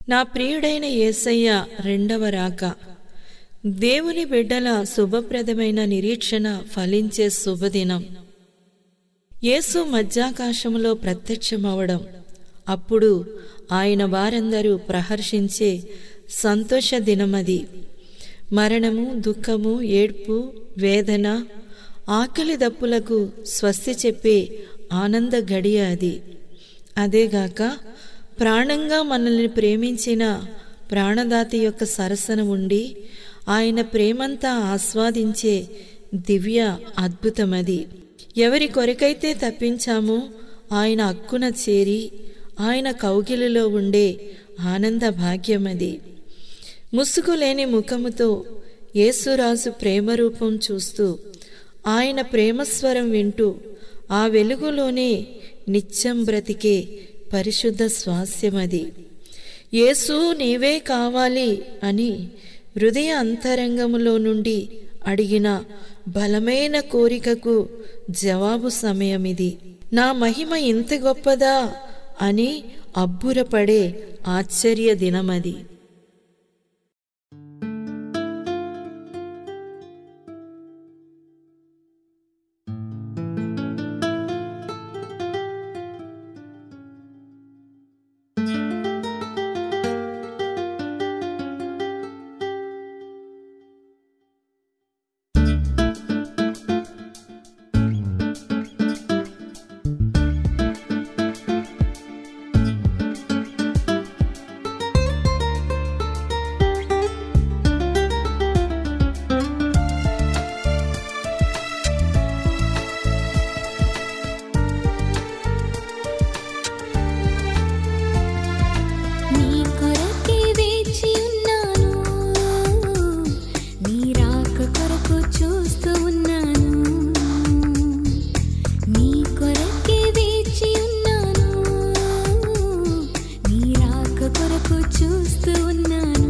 నా ప్రియుడైన యేసయ్య రెండవ రాక దేవుని బిడ్డల శుభప్రదమైన నిరీక్షణ ఫలించే శుభదినం యేసు మధ్యాకాశములో ప్రత్యక్షమవడం అప్పుడు ఆయన వారందరూ ప్రహర్షించే సంతోష దినమది మరణము దుఃఖము ఏడ్పు వేదన ఆకలి దప్పులకు స్వస్తి చెప్పే ఆనంద గడియ అది అదేగాక ప్రాణంగా మనల్ని ప్రేమించిన ప్రాణదాతి యొక్క సరసన ఉండి ఆయన ప్రేమంతా ఆస్వాదించే దివ్య అద్భుతమది ఎవరి కొరకైతే తప్పించామో ఆయన అక్కున చేరి ఆయన కౌగిలిలో ఉండే ఆనంద భాగ్యమది ముసుగులేని ముఖముతో యేసురాజు ప్రేమరూపం చూస్తూ ఆయన ప్రేమస్వరం వింటూ ఆ వెలుగులోనే నిత్యం బ్రతికే పరిశుద్ధ స్వాస్యమది యేసు నీవే కావాలి అని హృదయ అంతరంగములో నుండి అడిగిన బలమైన కోరికకు జవాబు సమయమిది నా మహిమ ఇంత గొప్పదా అని అబ్బురపడే ఆశ్చర్య దినమది నీ కొరకే వేచి ఉన్నాను నీ రాక కొరకు చూస్తూ ఉన్నాను నీ కొరకే వేచి ఉన్నాను నీ రాక కొరకు చూస్తూ ఉన్నాను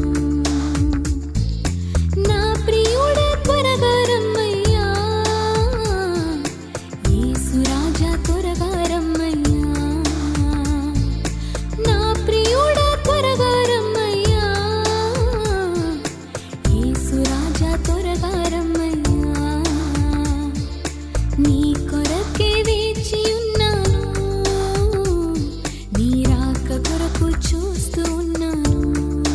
నా ప్రియుడే త్వరగా రమ్మయ్యా యేసు రాజా త్వరగా రమ్మయ్యా నా ప్రియుడా త్వరగా రమ్మయ్యా యేసు రాజా త్వరగా రమ్మయ్యా నీ కొరకే వేచి ఉన్నాను నీ రాక కొరకు చూస్తూ ఉన్నాను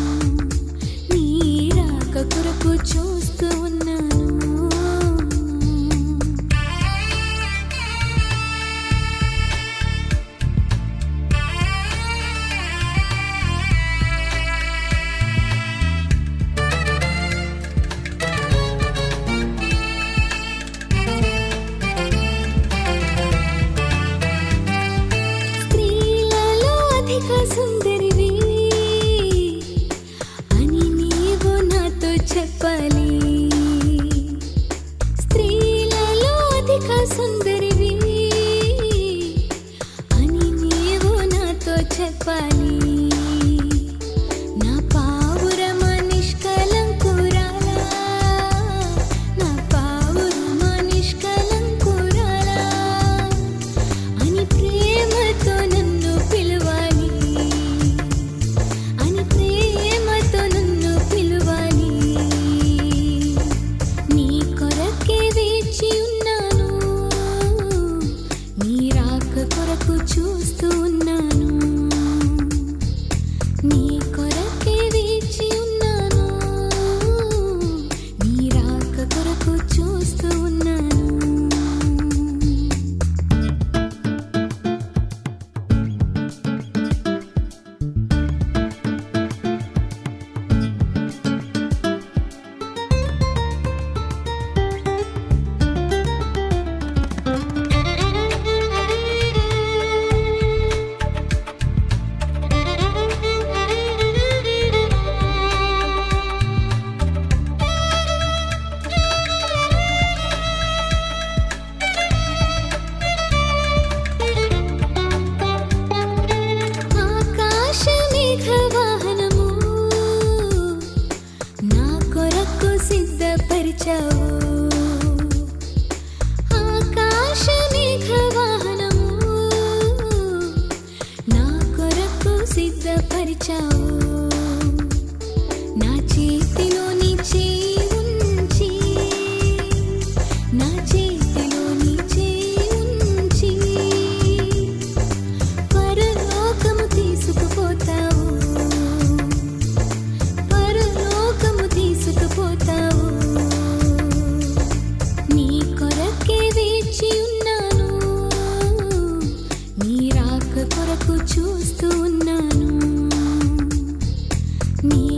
నీ